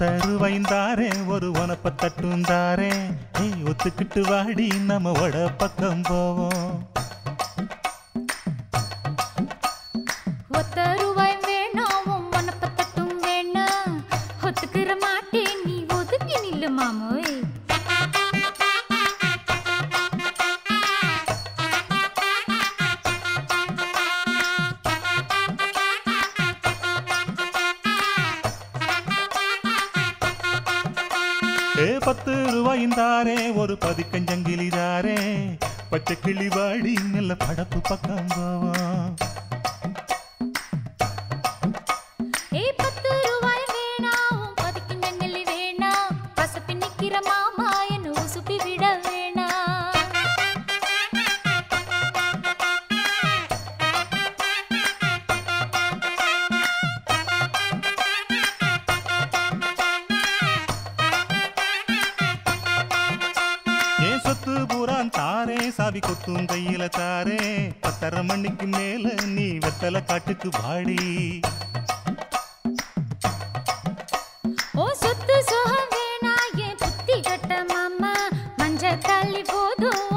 பத்தரு வைந்தாரே ஒரு உனப்ப தட்டுந்தாரே ஏய் ஒத்துக்கிட்டு வாடி நம்ம வட பக்கம் போவோம் ஒத்த ரூபாய் வேணாம் உன் மனப்ப தட்டும் வேணாம் ஒத்துக்கிற மாட்டேன் நீ ஒதுங்கி நில்லு மாமோய் ஏ பத்து ரூபாய்ந்தாரே ஒரு பதிக்கஞ்சங்கிலி தாரே பச்சை கிளி வாடி நல்ல படப்பு பக்கம் போவோம் ஏய் பத்து ரூபாய் வேணாம் உன் பதிக்கு ஜங்கலி வேணாம் பசப்பி நிக்கிற மாமா என்ன உசுப்பி விட வேணாம் ஏ சொத்து பூரான் தாரே சாவி கொத்தும் கையில தாரே பத்தரை மணிக்கு மேல நீ வெத்தலை காட்டுக்கு வாடி ஓ சொத்து சுகம் வேணா என் புத்தி கட்ட மாமா மஞ்ச தள்ளி போதும்